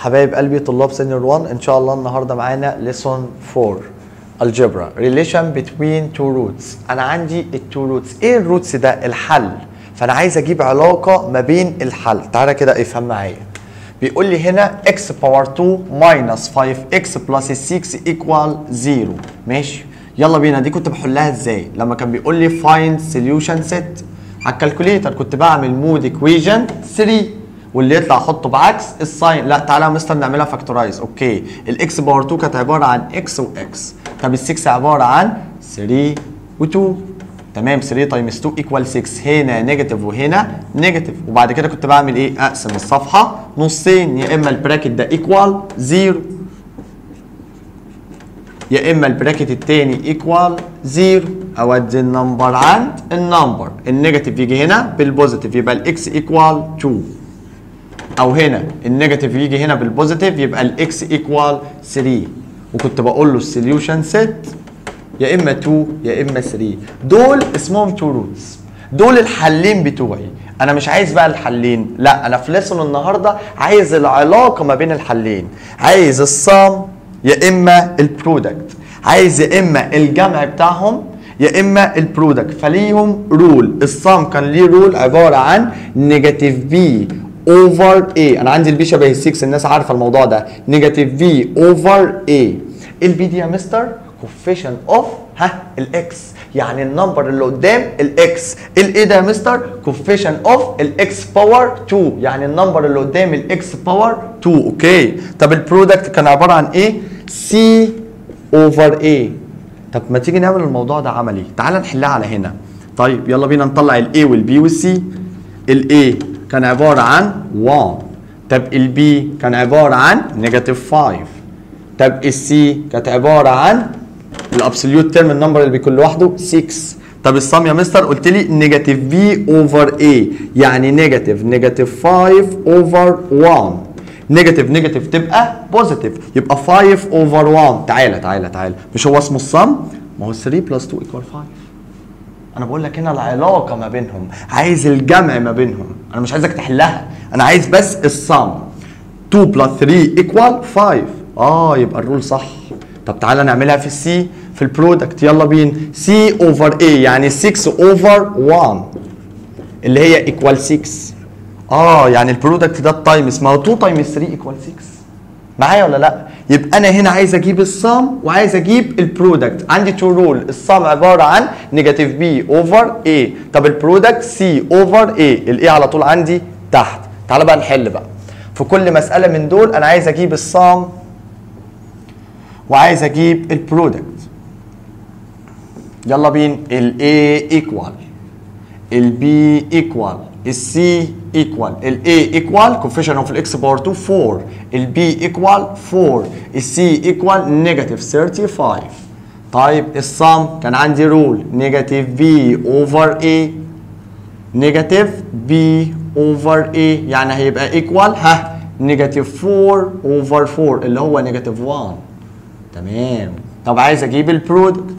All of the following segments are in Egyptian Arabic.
حبايب قلبي طلاب سينيور 1 ان شاء الله النهارده معانا ليسون 4 الجبرا relation between two roots انا عندي التو روتس ايه الروتس ده الحل فانا عايز اجيب علاقه ما بين الحل تعالى كده افهم معايا بيقول لي هنا x باور 2 minus 5x plus 6 equal 0 ماشي يلا بينا دي كنت بحلها ازاي لما كان بيقول لي find solution set على الكالكوليتر كنت بعمل مود ايكويجن 3 واللي يطلع احطه بعكس الساين لا تعالى يا مستر نعملها فاكتورايز اوكي الاكس باور 2 كانت عباره عن اكس واكس طب ال6 عباره عن 3 و2 تمام 3 تايمز 2 ايكوال 6 هنا نيجاتيف وهنا نيجاتيف وبعد كده كنت بعمل ايه اقسم الصفحه نصين يا اما البراكت ده ايكوال 0 يا اما البراكت التاني ايكوال 0 اودي النمبر عند النمبر النيجاتيف يجي هنا بالبوزيتيف يبقى الاكس ايكوال 2 او هنا النيجاتيف يجي هنا بالبوزيتيف يبقى الاكس ايكوال 3 وكنت بقول له السوليوشن سيت يا اما 2 يا اما 3 دول اسمهم تو روتس دول الحلين بتوعي انا مش عايز بقى الحلين لا انا في ليسون النهارده عايز العلاقه ما بين الحلين عايز الصام يا اما البرودكت عايز يا اما الجمع بتاعهم يا اما البرودكت فليهم رول الصام كان ليه رول عباره عن نيجاتيف بي اوفر اي انا عندي البي شبه 6 الناس عارفه الموضوع ده نيجاتيف بي اوفر اي البي دي يا مستر كوفيشن اوف ها الاكس يعني النمبر اللي قدام الاكس الايه ده يا مستر كوفيشن اوف الاكس باور 2 يعني النمبر اللي قدام الاكس باور 2 اوكي طب البرودكت كان عباره عن ايه سي اوفر اي طب ما تيجي نعمل الموضوع ده عملي تعال نحلها على هنا طيب يلا بينا نطلع الاي والبي والسي الاي كان عباره عن 1 طب البي كان عباره عن نيجاتيف 5 طب السي كانت عباره عن الابسوليوت تيرم النمبر اللي بيكون لوحده 6 طب الصم يا مستر قلت لي نيجاتيف في اوفر اي يعني نيجاتيف نيجاتيف 5 اوفر 1 نيجاتيف نيجاتيف تبقى بوزيتيف يبقى 5 اوفر 1 تعالى تعالى تعالى مش هو اسمه الصم ما هو 3 بلس 2 ايكوال 5 انا بقول لك هنا العلاقه ما بينهم عايز الجمع ما بينهم انا مش عايزك تحلها انا عايز بس الصم 2 بلس 3 ايكوال 5 اه يبقى الرول صح طب تعالى نعملها في السي في البرودكت يلا بينا سي اوفر اي يعني 6 اوفر 1 اللي هي ايكوال 6 اه يعني البرودكت ده التايمز ما هو 2 تايمز 3 ايكوال 6 معايا ولا لا يبقى انا هنا عايز اجيب الصم وعايز اجيب البرودكت عندي تو رول الصم عباره عن نيجاتيف بي اوفر اي طب البرودكت سي اوفر اي الاي على طول عندي تحت تعالى بقى نحل بقى في كل مساله من دول انا عايز اجيب الصم وعايز اجيب البرودكت يلا بينا الاي ايكوال البي ايكوال السي ايكوال الاي ايكوال كوفيشن اوف الاكس باور 2 4 البي ايكوال 4 السي ايكوال نيجاتيف 35 طيب الصم كان عندي رول نيجاتيف بي اوفر اي نيجاتيف بي اوفر اي يعني هيبقى ايكوال ها نيجاتيف 4 اوفر 4 اللي هو نيجاتيف 1 تمام طب عايز اجيب البرودكت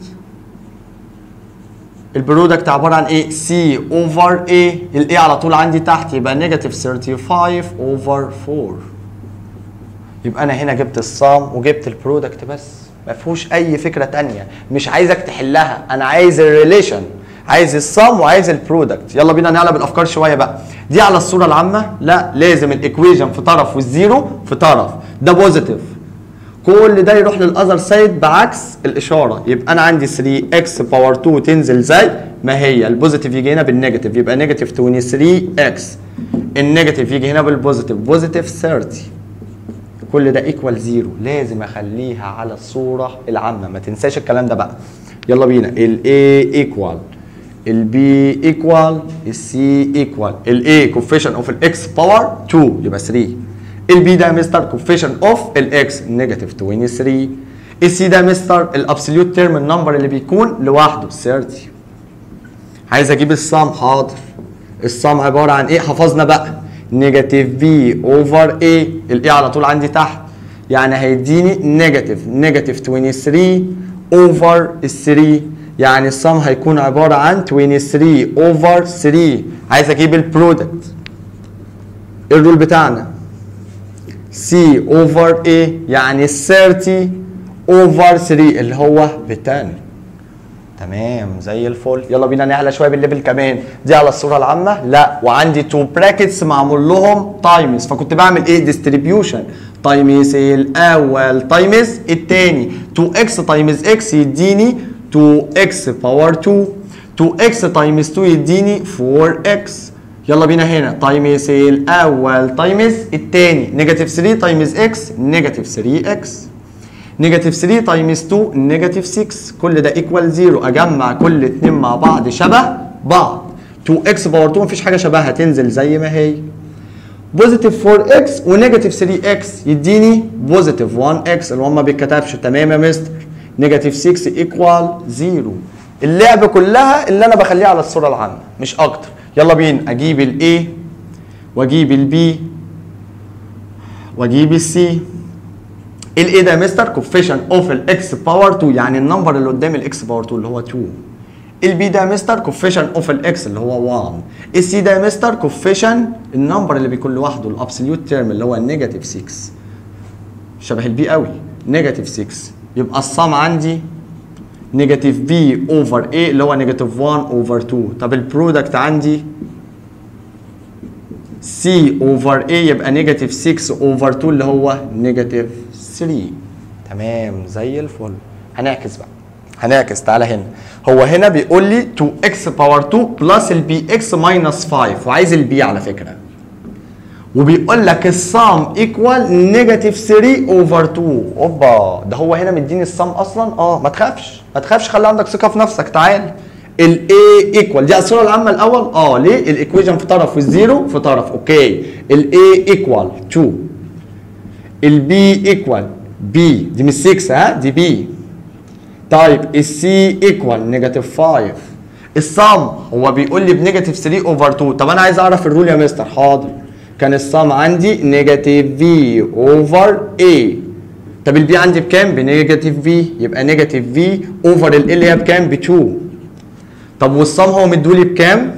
البرودكت عباره عن ايه سي اوفر ايه الاي على طول عندي تحت يبقى نيجاتيف 35 اوفر 4 يبقى انا هنا جبت الصام وجبت البرودكت بس ما فيهوش اي فكره تانية مش عايزك تحلها انا عايز الريليشن عايز الصم وعايز البرودكت يلا بينا نقلب الافكار شويه بقى دي على الصوره العامه لا لازم الايكويجن في طرف والزيرو في طرف ده بوزيتيف كل ده يروح للاذر سايد بعكس الاشاره يبقى انا عندي 3 اكس باور 2 تنزل زي ما هي البوزيتيف يجي هنا بالنيجاتيف يبقى نيجاتيف 23 اكس النيجاتيف يجي هنا بالبوزيتيف بوزيتيف 30 كل ده ايكوال زيرو لازم اخليها على الصوره العامه ما تنساش الكلام ده بقى يلا بينا الاي ايكوال البي ايكوال السي ايكوال الاي كوفيشن اوف الاكس باور 2 يبقى 3 البي ده مستر كوفيشن اوف الاكس نيجاتيف 23 السي ده مستر الابسوليوت تيرم النمبر اللي بيكون لوحده 30 عايز اجيب الصم حاضر الصم عباره عن ايه حفظنا بقى نيجاتيف بي اوفر اي الاي على طول عندي تحت يعني هيديني نيجاتيف نيجاتيف 23 اوفر ال 3 يعني الصم هيكون عباره عن 23 اوفر 3 عايز اجيب البرودكت الرول بتاعنا سي اوفر ايه يعني 30 اوفر 3 اللي هو ب 10 تمام زي الفل يلا بينا نعلى شويه بالليفل كمان دي على الصوره العامه لا وعندي تو براكتس معمول لهم تايمز فكنت بعمل ايه ديستريبيوشن تايمز الاول تايمز الثاني 2 اكس تايمز اكس يديني 2 اكس باور 2 2 اكس تايمز 2 يديني 4 اكس يلا بينا هنا تايمز الاول تايمز الثاني نيجاتيف 3 تايمز اكس نيجاتيف 3 اكس نيجاتيف 3 تايمز 2 نيجاتيف 6 كل ده ايكوال 0 اجمع كل اتنين مع بعض شبه بعض 2 اكس باور 2 مفيش حاجه شبهها تنزل زي ما هي بوزيتيف 4 اكس ونيجاتيف 3 اكس يديني بوزيتيف 1 اكس اللي هو ما بيتكتبش تمام يا مستر نيجاتيف 6 ايكوال 0 اللعبه كلها اللي انا بخليها على الصوره العامه مش اكتر يلا بينا اجيب الاي واجيب البي واجيب السي الايه ده يا مستر كوفيشن اوف الاكس باور 2 يعني النمبر اللي قدام الاكس باور 2 اللي هو 2 البي ده يا مستر كوفيشن اوف الاكس اللي هو 1 السي ده يا مستر كوفيشن النمبر اللي بيكون لوحده الابسوليوت تيرم اللي هو النيجاتيف 6 شبه البي قوي نيجاتيف 6 يبقى الصم عندي نيجاتيف بي اوفر ايه اللي هو نيجاتيف 1 اوفر 2 طب البرودكت عندي سي اوفر ايه يبقى نيجاتيف 6 اوفر 2 اللي هو نيجاتيف 3 تمام زي الفل هنعكس بقى هنعكس تعالى هنا هو هنا بيقول لي 2x باور 2 بلس البي اكس ماينس 5 وعايز البي على فكره وبيقول لك السام ايكوال نيجاتيف 3 اوفر 2 اوبا ده هو هنا مديني السام اصلا اه ما تخافش ما تخافش خلي عندك ثقه في نفسك تعال الاي ايكوال دي الصوره العامه الاول اه ليه الايكويشن في طرف والزيرو في طرف اوكي الاي ايكوال 2 البي ايكوال بي دي مش 6 ها دي بي طيب السي ايكوال نيجاتيف 5 الصم هو بيقول لي بنيجاتيف 3 اوفر 2 طب انا عايز اعرف الرول يا مستر حاضر كان الصم عندي نيجاتيف في اوفر اي طب البي عندي بكام بنيجاتيف في يبقى نيجاتيف في اوفر ال اللي هي بكام ب 2 طب والصم هو مدولي بكام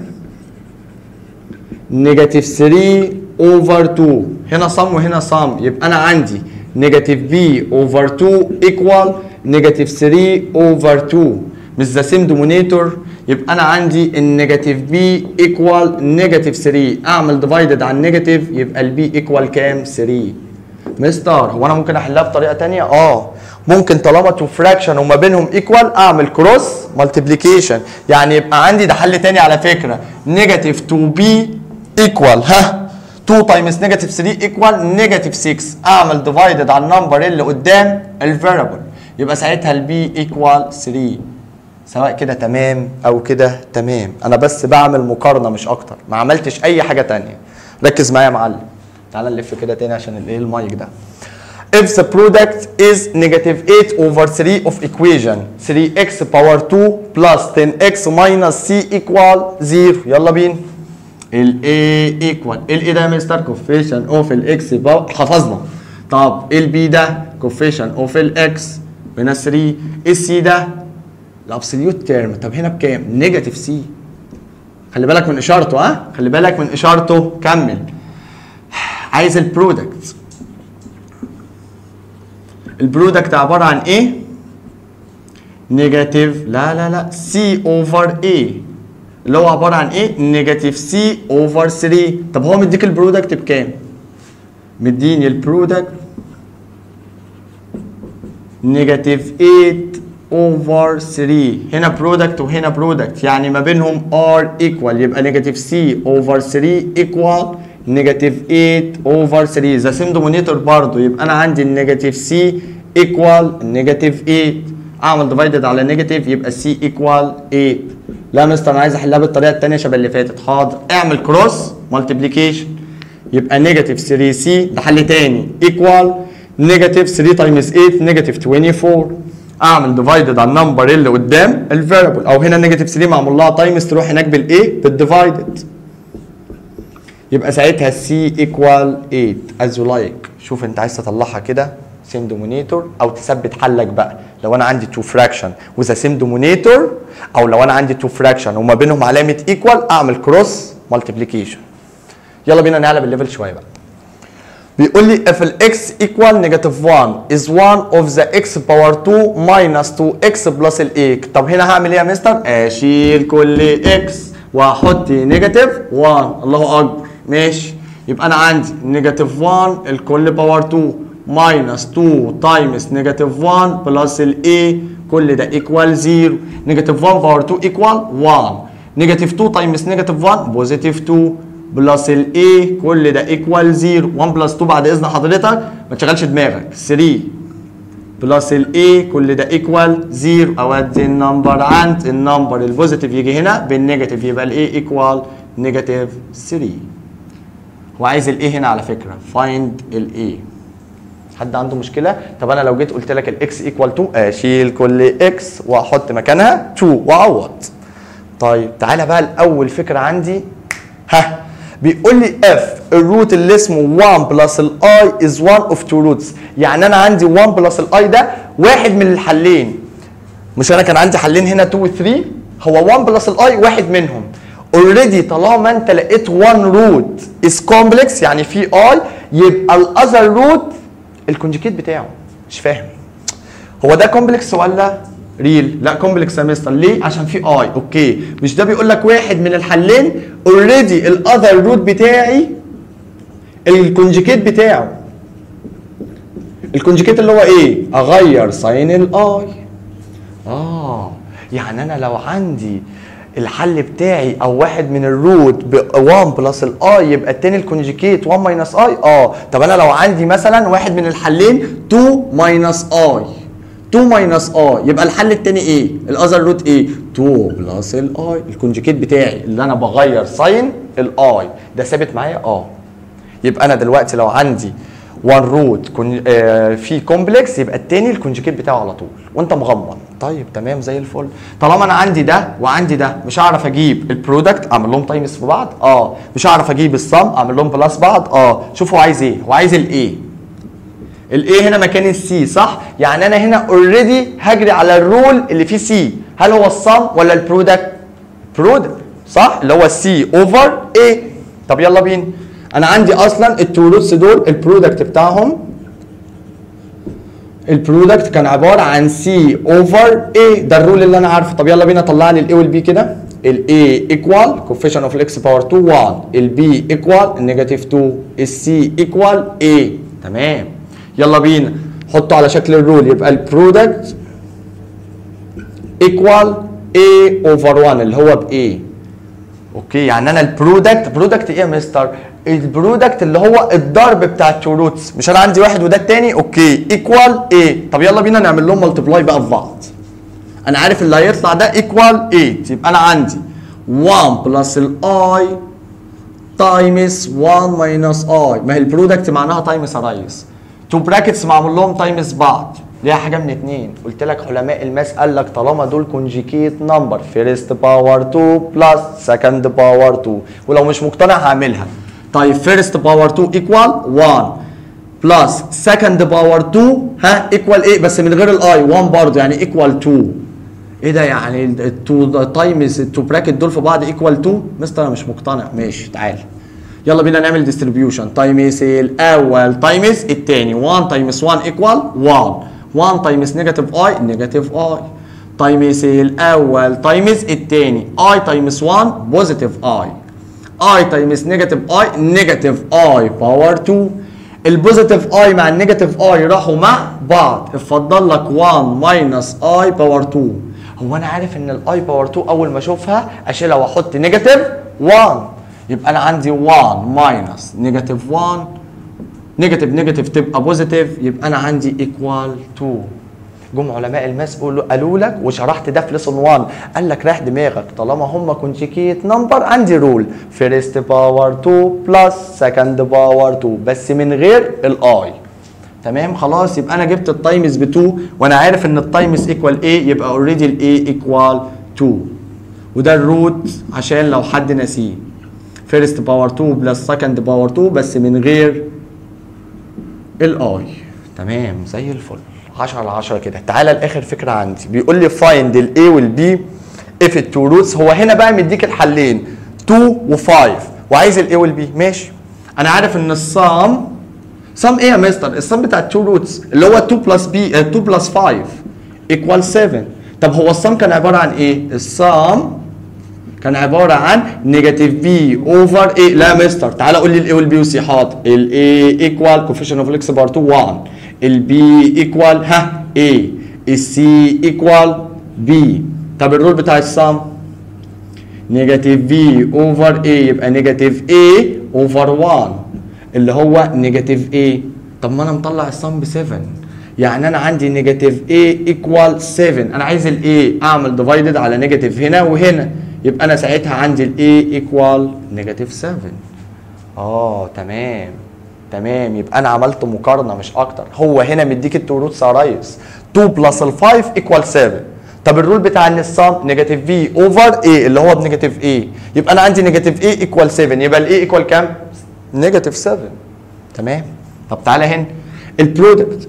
نيجاتيف 3 اوفر 2 هنا صم وهنا صم يبقى انا عندي نيجاتيف في اوفر 2 ايكوال نيجاتيف 3 اوفر 2 مش ذا سيم دومينيتور يبقى انا عندي النيجاتيف بي ايكوال نيجاتيف 3 اعمل ديفايدد عن نيجاتيف يبقى البي ايكوال كام 3 مستر هو انا ممكن احلها بطريقه ثانيه اه ممكن طالما تو فراكشن وما بينهم ايكوال اعمل كروس مالتيبليكيشن يعني يبقى عندي ده حل تاني على فكره نيجاتيف 2 بي ايكوال ها 2 تايمز نيجاتيف 3 ايكوال نيجاتيف 6 اعمل ديفايدد على النمبر اللي قدام الفاريبل يبقى ساعتها البي ايكوال 3 سواء كده تمام او كده تمام انا بس بعمل مقارنه مش اكتر ما عملتش اي حاجه تانية ركز معايا يا معلم تعال نلف كده تاني عشان الايه المايك ده if the product is negative 8 over 3 of equation 3x power 2 plus 10x minus c equal 0 يلا بينا ال A equal ال A ده مستر coefficient of ال X باور حفظنا طب ال B ده coefficient of ال X هنا 3 ال C ده الابسوليوت تيرم طب هنا بكام؟ نيجاتيف سي خلي بالك من اشارته ها خلي بالك من اشارته كمل عايز البرودكت البرودكت عباره عن ايه؟ نيجاتيف لا لا لا سي اوفر ايه اللي هو عباره عن ايه؟ نيجاتيف سي اوفر 3 طب هو مديك البرودكت بكام؟ مديني البرودكت نيجاتيف 8 اوفر 3 هنا برودكت وهنا برودكت يعني ما بينهم ار ايكوال يبقى نيجاتيف سي اوفر 3 ايكوال نيجاتيف 8 اوفر 3 ذا سيم دومينيتور برضه يبقى انا عندي النيجاتيف سي ايكوال نيجاتيف 8 اعمل ديفايدد على نيجاتيف يبقى سي ايكوال 8 لا مستر انا عايز احلها بالطريقه الثانيه شبه اللي فاتت حاضر اعمل كروس مالتيبليكيشن يبقى نيجاتيف 3 سي ده حل تاني ايكوال نيجاتيف 3 تايمز 8 نيجاتيف 24 اعمل ديفايدد على النمبر اللي قدام الفاريبل او هنا نيجاتيف 3 معمول لها تايمز تروح هناك بالايه بالديفايدد يبقى ساعتها سي ايكوال 8 از يو لايك شوف انت عايز تطلعها كده سيم دومينيتور او تثبت حلك بقى لو انا عندي تو فراكشن وذا سيم دومينيتور او لو انا عندي تو فراكشن وما بينهم علامه ايكوال اعمل كروس مالتيبليكيشن يلا بينا نعلى بالليفل شويه بقى بيقول لي if الاكس equal negative 1 is one of the x power 2 minus 2x plus ال a طب هنا هعمل ايه يا مستر؟ اشيل كل x واحط نيجاتيف 1 الله اكبر ماشي يبقى انا عندي نيجاتيف 1 الكل باور 2 minus 2 times نيجاتيف 1 بلس ال a كل ده equal 0 نيجاتيف 1 باور 2 equal 1 نيجاتيف 2 تايمز نيجاتيف 1 بوزيتيف 2 بلس ال A كل ده ايكوال 0 1 بلس 2 بعد اذن حضرتك ما تشغلش دماغك 3 بلس ال A كل ده ايكوال 0 اودي النمبر عند النمبر البوزيتيف يجي هنا بالنيجاتيف يبقى ال A ايكوال نيجاتيف 3 هو عايز ال A هنا على فكره فايند ال A حد عنده مشكله طب انا لو جيت قلت لك الاكس ايكوال 2 اشيل كل اكس واحط مكانها 2 واعوض طيب تعالى بقى الاول فكره عندي ها بيقول لي اف الروت اللي اسمه 1 بلس الاي از 1 اوف تو روتس يعني انا عندي 1 بلس الاي ده واحد من الحلين مش انا كان عندي حلين هنا 2 و 3 هو 1 بلس الاي واحد منهم اوريدي طالما انت لقيت 1 روت از كومبلكس يعني في اي يبقى الاذر روت الكونجكيت بتاعه مش فاهم هو ده كومبلكس ولا ريل لا كومبلكس يا مستر ليه عشان في اي اوكي مش ده بيقول لك واحد من الحلين اوريدي الاذر روت بتاعي الكونجكيت بتاعه الكونجكيت اللي هو ايه اغير ساين الاي اه يعني انا لو عندي الحل بتاعي او واحد من الروت ب 1 بلس الاي يبقى التاني الكونجكيت 1 ماينس اي اه طب انا لو عندي مثلا واحد من الحلين 2 ماينس اي 2 ماينس اي يبقى الحل التاني ايه؟ الاذر روت ايه؟ 2 بلس الاي الكونجكيت بتاعي اللي انا بغير ساين الاي ده ثابت معايا؟ اه يبقى انا دلوقتي لو عندي 1 روت كون آه في كومبلكس يبقى التاني الكونجكيت بتاعه على طول وانت مغمض طيب تمام زي الفل طالما انا عندي ده وعندي ده مش هعرف اجيب البرودكت اعمل لهم تايمز في بعض اه مش هعرف اجيب الصم اعمل لهم بلس بعض اه شوف هو عايز ايه هو عايز الايه الاي هنا مكان السي صح يعني انا هنا اوريدي هجري على الرول اللي فيه سي هل هو الصم ولا البرودكت برودكت صح اللي هو سي اوفر اي طب يلا بينا انا عندي اصلا التو روتس دول البرودكت بتاعهم البرودكت كان عباره عن سي اوفر اي ده الرول اللي انا عارفه طب يلا بينا طلع لي الاي والبي كده الاي ايكوال كوفيشن اوف الاكس باور 2 1 البي ايكوال النيجاتيف 2 السي ايكوال اي تمام يلا بينا حطه على شكل الرول يبقى البرودكت ايكوال A اوفر 1 اللي هو ب A اوكي يعني انا البرودكت برودكت ايه يا مستر؟ البرودكت اللي هو الضرب بتاع التو روتس مش انا عندي واحد وده التاني اوكي ايكوال A طب يلا بينا نعمل لهم ملتبلاي بقى في بعض انا عارف اللي هيطلع ده ايكوال 8 يبقى انا عندي 1 بلس الاي تايمز 1 ماينس اي ما هي البرودكت معناها تايمز يا ريس تو براكتس معمول لهم تايمز بعض ليها حاجه من اتنين قلت لك علماء الماس قال لك طالما دول كونجيكيت نمبر فيرست باور 2 بلس سكند باور 2 ولو مش مقتنع هعملها طيب فيرست باور 2 ايكوال 1 بلس سكند باور 2 ها ايكوال ايه بس من غير الاي 1 برضه يعني ايكوال 2 ايه ده يعني التو تايمز التو براكت دول في بعض ايكوال 2 مستر انا مش مقتنع ماشي تعال يلا بينا نعمل ديستريبيوشن تايمز الاول تايمز الثاني 1 تايمز 1 ايكوال 1 1 تايمز نيجاتيف اي نيجاتيف اي تايمز الاول تايمز الثاني اي تايمز 1 بوزيتيف اي اي تايمز نيجاتيف اي نيجاتيف اي باور 2 البوزيتيف اي مع النيجاتيف اي راحوا مع بعض اتفضل لك 1 ماينس اي باور 2 هو انا عارف ان الاي باور 2 اول ما اشوفها اشيلها واحط نيجاتيف 1 يبقى انا عندي 1 ماينس نيجاتيف 1 نيجاتيف نيجاتيف تبقى بوزيتيف يبقى انا عندي ايكوال 2 جم علماء الماس قالوا قالوا لك وشرحت ده في ليسون 1 قال لك رايح دماغك طالما هم كونجيكيت نمبر عندي رول فيرست باور 2 بلس سكند باور 2 بس من غير الاي تمام خلاص يبقى انا جبت التايمز ب 2 وانا عارف ان التايمز ايكوال ايه يبقى اوريدي الاي ايكوال 2 وده الروت عشان لو حد ناسيه فيرست باور 2 بلس سكند باور 2 بس من غير الاي تمام زي الفل 10 على 10 كده تعالى لاخر فكره عندي بيقول لي فايند الاي والبي اف التو روتس هو هنا بقى مديك الحلين 2 و5 وعايز الاي والبي ماشي انا عارف ان الصام sum ايه يا مستر السم بتاع التو روتس اللي هو 2 بلس بي 2 بلس 5 ايكوال 7 طب هو السم كان عباره عن ايه السم كان عباره عن نيجاتيف بي اوفر ايه لا يا مستر تعالى قول لي الاي والبي والسي حاضر الاي ايكوال كوفيشن اوف الاكس بار 2 1 البي ايكوال ها ايه السي ايكوال بي طب الرول بتاع السم نيجاتيف بي اوفر ايه يبقى نيجاتيف ايه اوفر 1 اللي هو نيجاتيف ايه طب ما انا مطلع السم ب 7 يعني انا عندي نيجاتيف ايه ايكوال 7 انا عايز الايه اعمل ديفايدد على نيجاتيف هنا وهنا يبقى انا ساعتها عندي الايه ايكوال نيجاتيف 7 اه تمام تمام يبقى انا عملت مقارنه مش اكتر هو هنا مديك التو روتس يا ريس 2 بلس ال 5 ايكوال 7 طب الرول بتاع ان السم نيجاتيف في اوفر ايه اللي هو بنيجاتيف ايه يبقى انا عندي نيجاتيف ايه ايكوال 7 يبقى الايه ايكوال كام نيجاتيف 7 تمام طب تعالى هنا البرودكت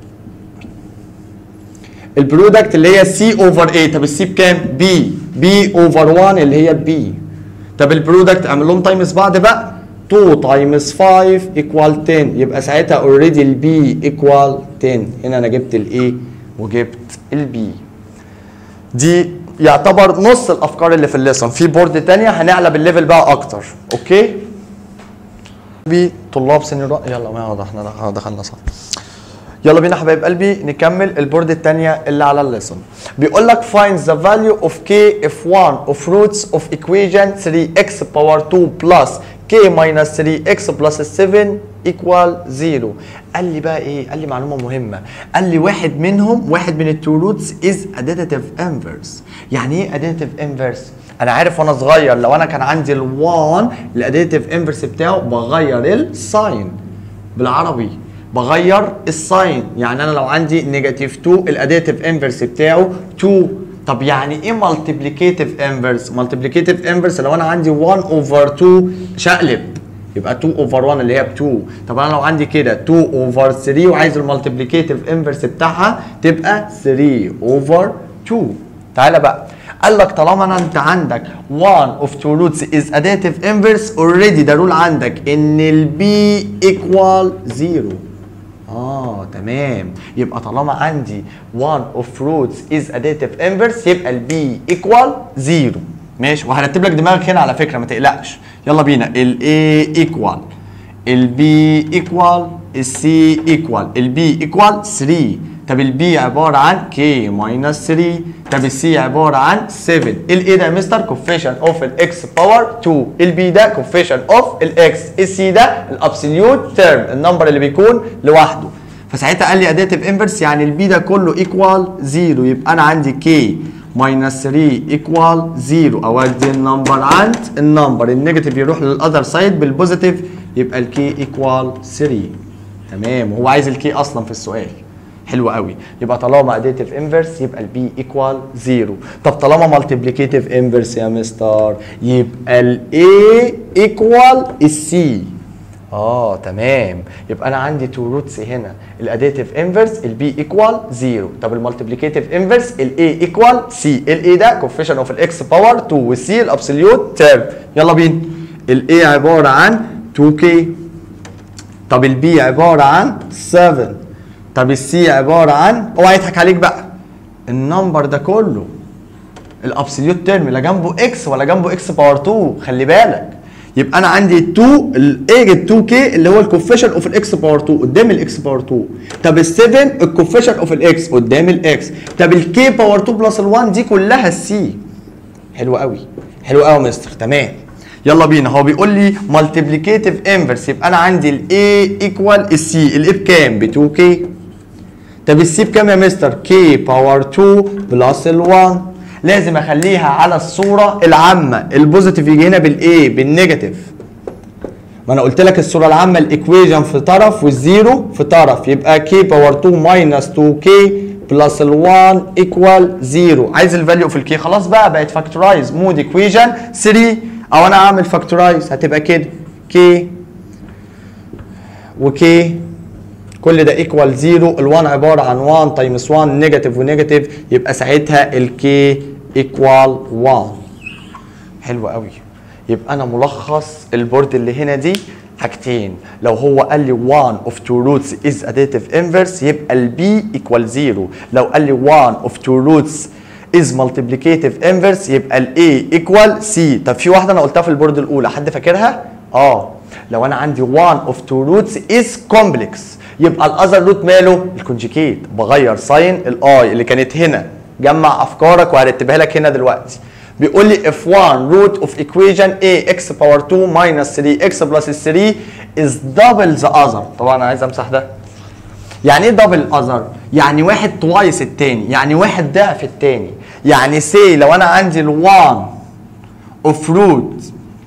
البرودكت اللي هي سي اوفر ايه طب السي بكام بي بي اوفر 1 اللي هي بي طب البرودكت اعمل لهم تايمز بعض بقى 2 تايمز 5 ايكوال 10 يبقى ساعتها اوريدي البي ايكوال 10 هنا انا جبت الايه وجبت البي دي يعتبر نص الافكار اللي في الليسون في بورد تانية هنعلى بالليفل بقى اكتر اوكي بي طلاب سن الرأي يلا ما واضح احنا دخلنا صح يلا بينا حبايب قلبي نكمل البورد الثانيه اللي على الليسون بيقول لك find the value of k if one of roots of equation 3x power 2 plus k minus 3x plus 7 equal 0 قال لي بقى ايه قال لي معلومه مهمه قال لي واحد منهم واحد من التو روتس از additive inverse يعني ايه additive inverse انا عارف وانا صغير لو انا كان عندي ال1 الاديتيف انفرس بتاعه بغير الساين بالعربي بغير الساين يعني انا لو عندي نيجاتيف 2 الاديتيف انفرس بتاعه 2 طب يعني ايه مالتيبليكيتيف انفرس مالتيبليكيتيف انفرس لو انا عندي 1 اوفر 2 شقلب يبقى 2 اوفر 1 اللي هي ب 2 طب انا لو عندي كده 2 اوفر 3 وعايز المالتيبليكيتيف انفرس بتاعها تبقى 3 اوفر 2 تعالى بقى قال لك طالما انا انت عندك one of two roots is additive inverse already ده رول عندك ان البي equal 0 اه تمام يبقى طالما عندي one of roots is additive inverse يبقى البي equal 0 ماشي وهرتب لك دماغك هنا على فكره ما تقلقش يلا بينا ال A equal ال B equal ال C equal ال B equal 3 طب ال B عباره عن K minus 3 طب ال C عباره عن 7 ال A ده يا مستر coefficient of ال X power 2 ال B ده coefficient of ال X ال C ده الابسوليوت تيرم النمبر اللي بيكون لوحده فساعتها قال لي additive inverse يعني ال B ده كله equal 0 يبقى انا عندي K minus 3 equal 0 اودي النمبر عند النمبر النيجاتيف يروح للاذر سايد بالبوزيتيف يبقى الكي equal 3 تمام هو عايز الكي اصلا في السؤال حلو قوي يبقى طالما اديتيف انفرس يبقى البي ايكوال 0 طب طالما مالتيبليكيتيف انفرس يا مستر يبقى الاي ايكوال السي اه تمام يبقى انا عندي تو روتس هنا الاديتيف انفرس البي ايكوال 0 طب المالتيبليكيتيف انفرس الاي ايكوال سي الاي ده كوفيشن اوف الاكس باور 2 والسي الابسوليوت تيرم يلا بينا الاي عباره عن 2k طب البي عباره عن 7 طب السي عباره عن اوعى يضحك عليك بقى النمبر ده كله الابسوليوت تيرم لا جنبه اكس ولا جنبه اكس باور 2 خلي بالك يبقى انا عندي 2 الايج 2 كي اللي هو الكوفيشن اوف الاكس باور 2 قدام الاكس باور 2 طب ال 7 الكوفيشن اوف الاكس قدام الاكس طب الكي باور 2 بلس ال 1 دي كلها السي حلو قوي حلو قوي يا مستر تمام يلا بينا هو بيقول لي مالتيبليكيتيف انفرس يبقى انا عندي الاي ايكوال السي الاي بكام ب 2 كي طب السي بكام يا مستر كي باور 2 بلس ال 1 لازم اخليها على الصوره العامه البوزيتيف يجي هنا بالايه بالنيجاتيف ما انا قلت لك الصوره العامه الايكويجن في طرف والزيرو في طرف يبقى كي باور 2 ماينس 2 كي بلس ال 1 ايكوال 0 عايز الفاليو في الكي خلاص بقى بقت فاكتورايز مود ايكويجن 3 او انا اعمل فاكتورايز هتبقى كده كي وكي كل ده ايكوال 0 ال1 عباره عن 1 تايمز 1 نيجاتيف ونيجاتيف يبقى ساعتها الكي ايكوال 1 حلو قوي يبقى انا ملخص البورد اللي هنا دي حاجتين لو هو قال لي 1 of two roots is additive inverse يبقى ال b equal 0 لو قال لي 1 of two roots is multiplicative inverse يبقى ال a equal c طب في واحده انا قلتها في البورد الاولى حد فاكرها اه لو انا عندي 1 of two roots is complex يبقى الاذر روت ماله الكونجيكيت بغير ساين الاي اللي كانت هنا جمع افكارك وهرتبها لك هنا دلوقتي بيقول لي if one root of equation a x power 2 minus 3x plus 3 is double the other طبعا انا عايز امسح ده يعني ايه دبل اذر يعني واحد توايس التاني يعني واحد ضعف التاني يعني سي لو انا عندي ال1 اوف روت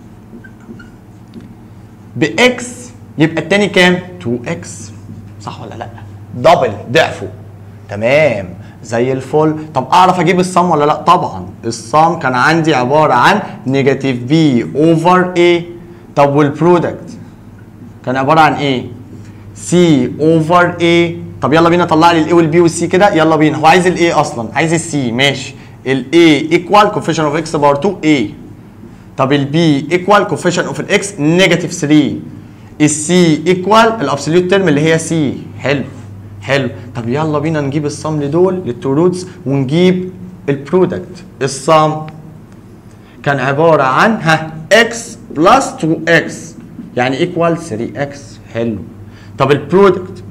باكس يبقى التاني كام 2x صح ولا لا دبل ضعفه تمام زي الفل طب اعرف اجيب الصم ولا لا طبعا الصم كان عندي عباره عن نيجاتيف بي اوفر ايه طب والبرودكت كان عباره عن ايه سي اوفر ايه طب يلا بينا طلع لي الاي والبي والسي كده يلا بينا هو عايز الايه اصلا عايز السي ماشي الاي ايكوال كوفيشن اوف اكس باور 2 ايه طب البي ايكوال كوفيشن اوف الاكس نيجاتيف 3 السي ايكوال الابسوليوت تيرم اللي هي سي حلو حلو طب يلا بينا نجيب الصم لدول للتو روتس ونجيب البرودكت الصم كان عباره عن ها اكس بلس 2 اكس يعني ايكوال 3 اكس حلو طب البرودكت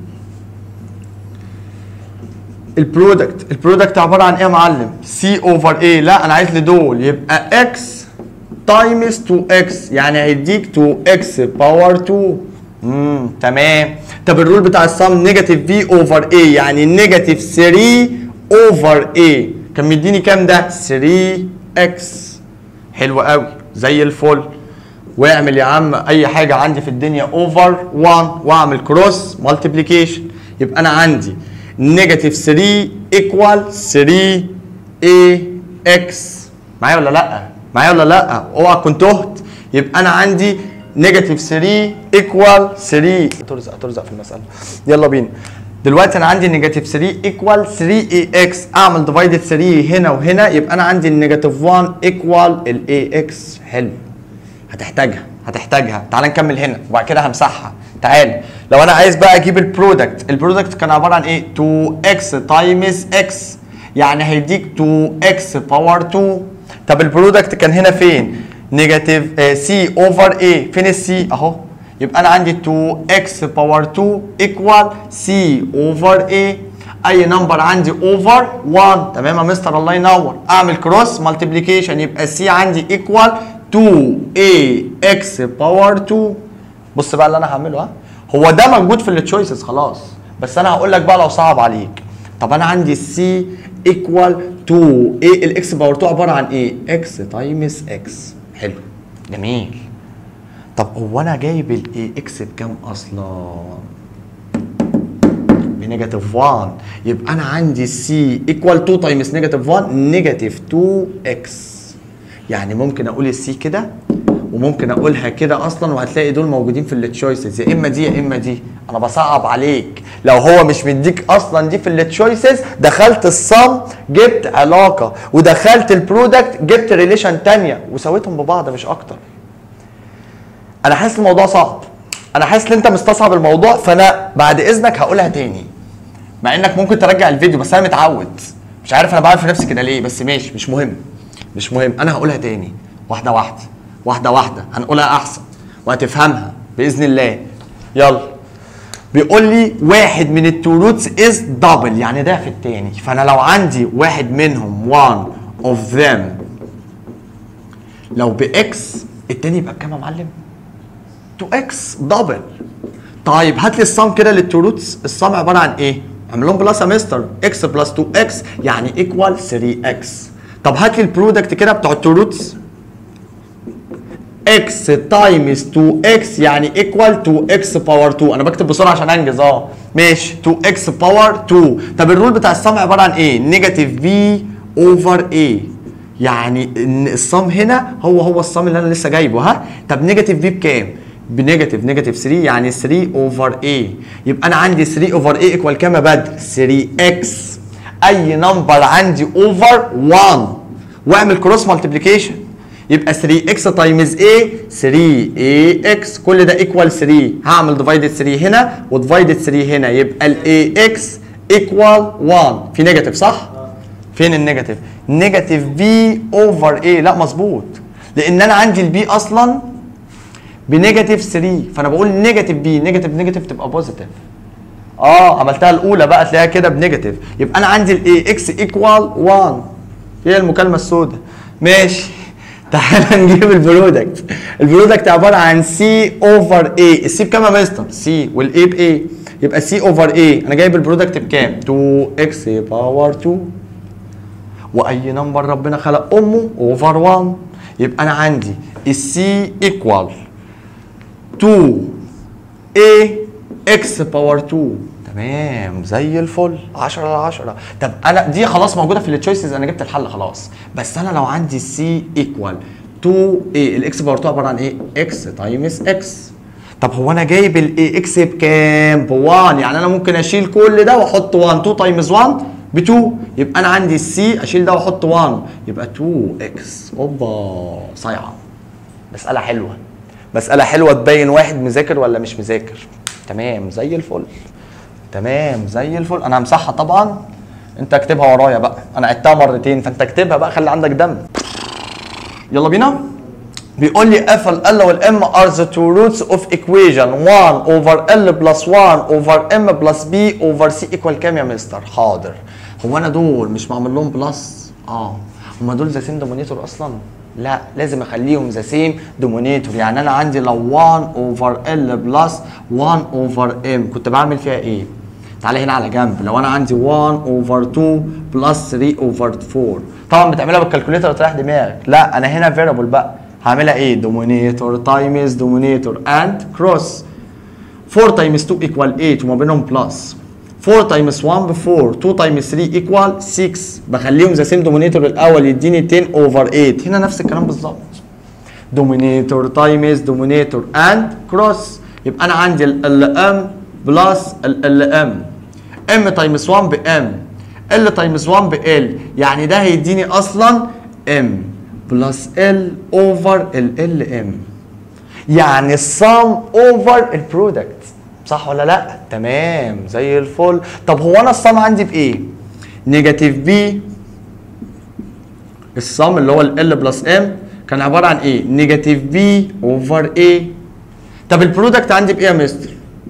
البرودكت البرودكت عباره عن ايه يا معلم سي اوفر ايه لا انا عايز لدول يبقى اكس تايمز 2 اكس يعني هيديك 2 اكس باور 2 امم تمام طب الرول بتاع الصم نيجاتيف في اوفر ايه يعني نيجاتيف 3 اوفر ايه كان مديني كام ده 3 اكس حلو قوي زي الفل واعمل يا عم اي حاجه عندي في الدنيا اوفر 1 واعمل كروس مالتيبليكيشن يبقى انا عندي نيجاتيف 3 ايكوال 3 اي اكس معايا ولا لا معايا ولا لا اوعى كنت تهت يبقى انا عندي نيجاتيف 3 ايكوال 3 ترزق ترزق في المساله يلا بينا دلوقتي انا عندي نيجاتيف 3 ايكوال 3 اي اكس اعمل ديفايدد 3 هنا وهنا يبقى انا عندي النيجاتيف 1 ايكوال الاي اكس حلو هتحتاجها هتحتاجها تعال نكمل هنا وبعد كده همسحها تعال لو انا عايز بقى اجيب البرودكت البرودكت كان عباره عن ايه 2x تايمز x يعني هيديك 2x باور 2 طب البرودكت كان هنا فين نيجاتيف سي اوفر ايه فين السي اهو يبقى انا عندي 2x باور 2 ايكوال سي اوفر ايه اي نمبر عندي اوفر 1 تمام يا مستر الله ينور اعمل كروس مالتيبليكيشن يبقى سي عندي ايكوال 2ax باور 2 بص بقى اللي انا هعمله ها هو ده موجود في التشويسز خلاص بس انا هقول لك بقى لو صعب عليك طب انا عندي السي ايكوال 2 ايه الاكس باور 2 عباره عن ايه اكس تايمز اكس حلو جميل طب هو انا جايب الاي اكس بكام اصلا بنيجاتيف 1 يبقى انا عندي سي ايكوال 2 تايمز نيجاتيف 1 نيجاتيف 2 اكس يعني ممكن اقول السي كده وممكن اقولها كده اصلا وهتلاقي دول موجودين في التشويسز يا اما دي يا اما دي انا بصعب عليك لو هو مش مديك اصلا دي في التشويسز دخلت الصم جبت علاقه ودخلت البرودكت جبت ريليشن تانية وسويتهم ببعض مش اكتر انا حاسس الموضوع صعب انا حاسس ان انت مستصعب الموضوع فانا بعد اذنك هقولها تاني مع انك ممكن ترجع الفيديو بس انا متعود مش عارف انا بعمل في نفسي كده ليه بس ماشي مش مهم مش مهم انا هقولها تاني واحده واحده واحده واحده هنقولها احسن وهتفهمها باذن الله يلا بيقول لي واحد من التو روتس از دبل يعني ضعف التاني فانا لو عندي واحد منهم one of them لو باكس التاني يبقى بكام يا معلم 2x دبل طيب هات لي الصم كده للتو روتس الصم عباره عن ايه اعمل لهم بلس يا مستر x بلس 2x يعني ايكوال 3x طب هات لي البرودكت كده بتوع التو روتس x تايمز 2x يعني ايكوال 2x باور 2 انا بكتب بسرعه عشان انجز اه ماشي 2x باور 2 طب الرول بتاع الصم عباره عن ايه نيجاتيف v اوفر a يعني ان الصم هنا هو هو الصم اللي انا لسه جايبه ها طب نيجاتيف v بكام بنيجاتيف نيجاتيف 3 يعني 3 اوفر a يبقى انا عندي 3 اوفر a ايكوال كام يا بدر 3x اي نمبر عندي اوفر 1 واعمل كروس مالتيبليكيشن يبقى 3 اكس تايمز ايه 3 اي اكس كل ده ايكوال 3 هعمل ديفايدد 3 هنا وديفايدد 3 هنا يبقى الاي اكس ايكوال 1 في نيجاتيف صح؟ فين النيجاتيف؟ نيجاتيف بي اوفر ايه لا مظبوط لان انا عندي البي اصلا بنيجاتيف 3 فانا بقول نيجاتيف بي نيجاتيف نيجاتيف تبقى بوزيتيف اه عملتها الاولى بقى تلاقيها كده بنيجاتيف يبقى انا عندي الاي اكس ايكوال 1 هي المكالمه السوداء ماشي تعال نجيب البرودكت البرودكت عباره عن سي اوفر اي السي بكام يا مستر سي والاي بايه يبقى سي اوفر اي انا جايب البرودكت بكام 2 اكس باور 2 واي نمبر ربنا خلق امه اوفر 1 يبقى انا عندي السي ايكوال 2 اي اكس باور 2 تمام زي الفل 10 على 10 طب انا دي خلاص موجوده في التشويسز انا جبت الحل خلاص بس انا لو عندي سي ايكوال 2 اي الاكس باور 2 عباره عن ايه اكس تايمز اكس طب هو انا جايب الاي اكس بكام ب 1 يعني انا ممكن اشيل كل ده واحط 1 2 تايمز 1 ب 2 يبقى انا عندي السي اشيل ده واحط 1 يبقى 2 اكس اوبا صايعه مساله حلوه مساله حلوه تبين واحد مذاكر ولا مش مذاكر تمام زي الفل تمام زي الفل انا همسحها طبعا انت اكتبها ورايا بقى انا عدتها مرتين فانت اكتبها بقى خلي عندك دم يلا بينا بيقول لي اف ال ال والام ار ذا تو روتس اوف equation 1 اوفر ال بلس 1 اوفر ام بلس بي اوفر سي ايكوال كام يا مستر حاضر هو انا دول مش معمول لهم بلس اه هما دول ذا سيم دومينيتور اصلا لا لازم اخليهم ذا سيم دومينيتور يعني انا عندي لو 1 اوفر ال بلس 1 اوفر ام كنت بعمل فيها ايه تعالى هنا على جنب لو انا عندي 1 اوفر 2 بلس 3 اوفر 4 طبعا بتعملها بالكالكوليتر تريح دماغك لا انا هنا فيربل بقى هعملها ايه دومينيتور تايمز دومينيتور اند كروس 4 تايمز 2 ايكوال 8 وما بينهم بلس 4 تايمز 1 ب 4 2 تايمز 3 ايكوال 6 بخليهم ذا سيم دومينيتور الاول يديني 10 اوفر 8 هنا نفس الكلام بالظبط دومينيتور تايمز دومينيتور اند كروس يبقى انا عندي ال ام بلس ال ام ام تايمز 1 ب ام ال تايمز 1 ب ال يعني ده هيديني اصلا ام بلس ال اوفر ال ال ام يعني السم اوفر البرودكت صح ولا لا تمام زي الفل طب هو انا السم عندي بايه نيجاتيف بي السم اللي هو ال بلس ام كان عباره عن ايه نيجاتيف بي اوفر ايه طب البرودكت عندي بايه يا مستر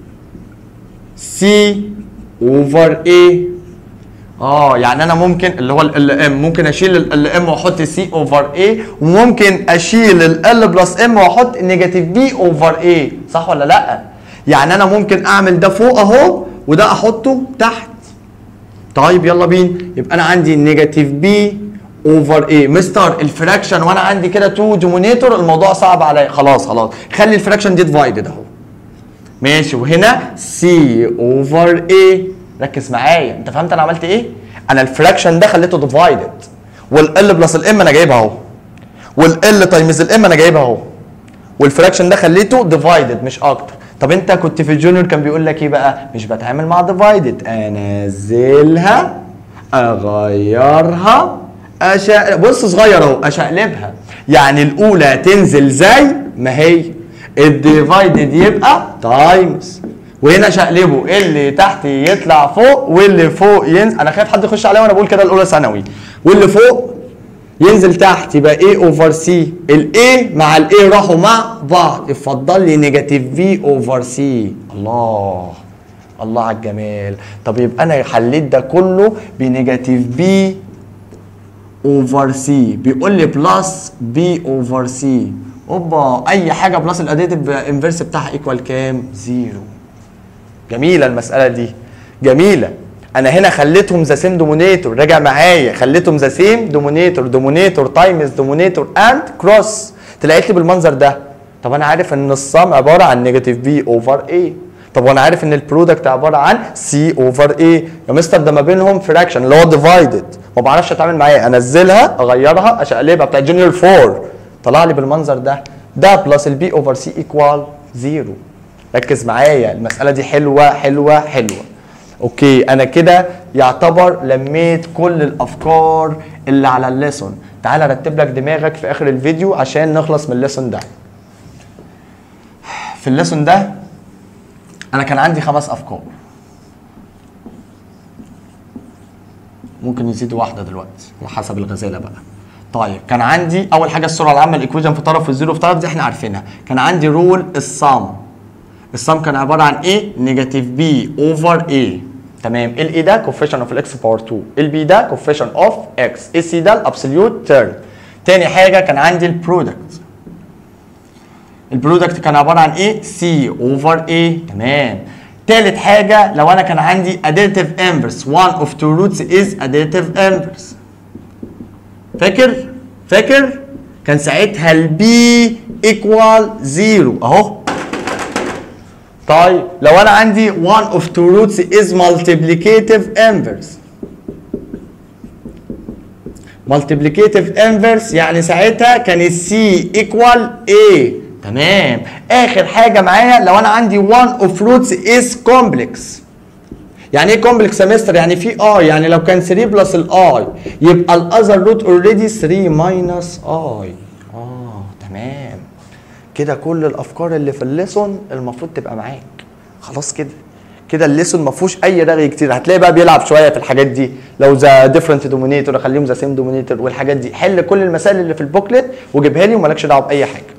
سي اوفر ايه اه يعني انا ممكن اللي هو ال ام ممكن اشيل ال ام واحط سي اوفر ايه وممكن اشيل ال بلس ام واحط نيجاتيف بي اوفر ايه صح ولا لا يعني انا ممكن اعمل ده فوق اهو وده احطه تحت طيب يلا بينا يبقى انا عندي نيجاتيف بي اوفر ايه مستر الفراكشن وانا عندي كده 2 دومينيتور الموضوع صعب عليا خلاص خلاص خلي الفراكشن دي ديفايدد اهو ماشي وهنا سي اوفر ايه ركز معايا انت فهمت انا عملت ايه انا الفراكشن ده خليته ديفايدد والال بلس الام انا جايبها اهو والال تايمز الام انا جايبها اهو والفراكشن ده خليته ديفايدد مش اكتر طب انت كنت في الجونيور كان بيقول لك ايه بقى مش بتعامل مع ديفايدد انزلها اغيرها أشا... بص صغير اهو اشقلبها يعني الاولى تنزل زي ما هي الديفايدد يبقى تايمز وهنا شقلبه اللي تحت يطلع فوق واللي فوق ينزل انا خايف حد يخش عليا وانا بقول كده الاولى ثانوي واللي فوق ينزل تحت يبقى A اوفر سي الاي مع الاي راحوا مع بعض اتفضل لي نيجاتيف في اوفر سي الله الله على الجمال طب يبقى انا حليت ده كله بنيجاتيف بي اوفر سي بيقول لي بلس بي اوفر سي اوبا اي حاجه بلس الاديتيف انفرس بتاعها ايكوال كام زيرو جميله المساله دي جميله انا هنا خليتهم ذا سيم دومينيتور راجع معايا خليتهم ذا سيم دومينيتور دومينيتور تايمز دومينيتور اند كروس طلعت لي بالمنظر ده طب انا عارف ان الصم عباره عن نيجاتيف بي اوفر اي طب وانا عارف ان البرودكت عباره عن سي اوفر اي يا مستر ده ما بينهم فراكشن اللي هو ديفايدد ما بعرفش اتعامل معاه انزلها اغيرها اشقلبها بتاع جنرال 4 طلع لي بالمنظر ده ده بلس البي اوفر سي ايكوال زيرو ركز معايا المساله دي حلوه حلوه حلوه اوكي انا كده يعتبر لميت كل الافكار اللي على الليسون تعالى رتب لك دماغك في اخر الفيديو عشان نخلص من الليسون ده في الليسون ده انا كان عندي خمس افكار ممكن يزيدوا واحده دلوقتي على حسب الغزاله بقى طيب كان عندي اول حاجه السرعه العامه الايكويشن في طرف والزيرو في طرف دي احنا عارفينها كان عندي رول الصام الصام كان عباره عن ايه نيجاتيف بي اوفر ايه تمام الاي ده كوفيشن اوف الاكس باور 2 البي ده كوفيشن اوف اكس السي ده الابسوليوت تيرم تاني حاجه كان عندي البرودكت البرودكت كان عباره عن ايه سي اوفر ايه تمام تالت حاجه لو انا كان عندي additive inverse one of two roots is additive inverse فاكر فاكر كان ساعتها البي ايكوال زيرو اهو طيب لو انا عندي one of two roots is multiplicative inverse multiplicative inverse يعني ساعتها كان السي ايكوال A تمام اخر حاجه معايا لو انا عندي one of roots is complex يعني ايه كومبلكس سمستر يعني في اي يعني لو كان 3 بلس الاي يبقى الاذر روت اوريدي 3 ماينس اي اه تمام كده كل الافكار اللي في الليسون المفروض تبقى معاك خلاص كده كده الليسون ما فيهوش اي رغي كتير هتلاقي بقى بيلعب شويه في الحاجات دي لو ذا ديفرنت دومينيتور اخليهم ذا سيم دومينيتور والحاجات دي حل كل المسائل اللي في البوكلت وجيبها لي ومالكش دعوه باي حاجه